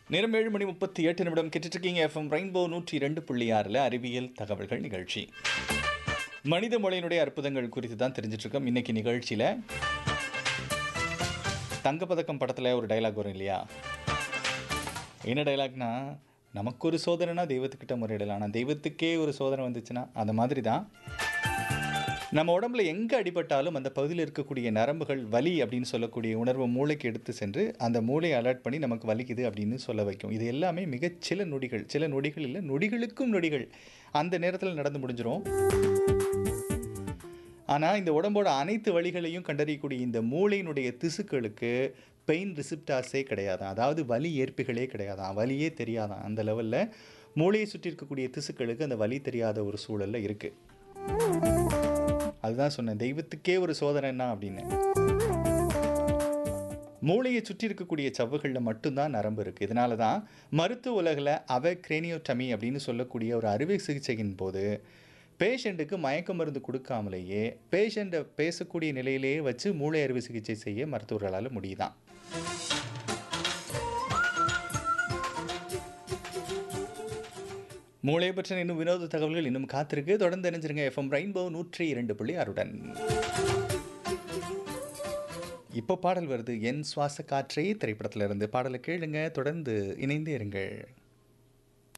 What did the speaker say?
நேரம் ஏழு மணி முப்பத்தி எட்டு நிமிடம் கேட்டுட்ருக்கீங்க எஃப்எம் ரெயின்போ நூற்றி இரண்டு புள்ளி ஆறில் அறிவியல் தகவல்கள் நிகழ்ச்சி மனித மொழியினுடைய அற்புதங்கள் குறித்து தான் தெரிஞ்சிட்ருக்கோம் இன்னைக்கு நிகழ்ச்சியில் தங்கப்பதக்கம் படத்தில் ஒரு டைலாக் வரும் இல்லையா என்ன டைலாக்னா நமக்கு ஒரு சோதனைனா தெய்வத்துக்கிட்ட முறையிடலாம் ஆனால் தெய்வத்துக்கே ஒரு சோதனை வந்துச்சுன்னா அந்த மாதிரி தான் நம்ம உடம்புல எங்கே அடிபட்டாலும் அந்த பகுதியில் இருக்கக்கூடிய நரம்புகள் வலி அப்படின்னு சொல்லக்கூடிய உணர்வை மூளைக்கு எடுத்து சென்று அந்த மூளையை அலர்ட் பண்ணி நமக்கு வலிக்குது அப்படின்னு சொல்ல வைக்கும் இது எல்லாமே மிகச் சில நொடிகள் சில நொடிகள் இல்லை நொடிகளுக்கும் நொடிகள் அந்த நேரத்தில் நடந்து முடிஞ்சிரும் ஆனால் இந்த உடம்போட அனைத்து வழிகளையும் கண்டறியக்கூடிய இந்த மூளையினுடைய திசுக்களுக்கு பெயின் ரிசிப்டாஸே கிடையாதான் அதாவது வலி ஏற்பிகளே கிடையாதான் வலியே தெரியாதான் அந்த லெவலில் மூளையை சுற்றி இருக்கக்கூடிய திசுக்களுக்கு அந்த வலி தெரியாத ஒரு சூழலில் இருக்குது அதுதான் சொன்னேன் தெய்வத்துக்கே ஒரு சோதனைன்னா அப்படின்னு மூளையை சுற்றி இருக்கக்கூடிய சவ்வுகளில் மட்டும்தான் நரம்பு இருக்குது இதனால தான் மருத்துவ உலகில் அவ கிரேனியோட்டமி அப்படின்னு சொல்லக்கூடிய ஒரு அறுவை சிகிச்சையின் போது பேஷண்ட்டுக்கு மயக்க மருந்து கொடுக்காமலேயே பேஷண்ட்டை பேசக்கூடிய நிலையிலேயே வச்சு மூளை அறுவை சிகிச்சை செய்ய மருத்துவர்களால் முடியுதான் மூளையை பற்றின இன்னும் வினோத தகவல்கள் இன்னும் காத்திருக்கு தொடர்ந்து இணைஞ்சிருங்க எஃப்எம் ரெயின்போ நூற்றி இரண்டு புள்ளி ஆறுடன் இப்போ பாடல் வருது என் சுவாச காற்றே திரைப்படத்தில் இருந்து பாடலை கேளுங்க தொடர்ந்து இணைந்தே இருங்கள்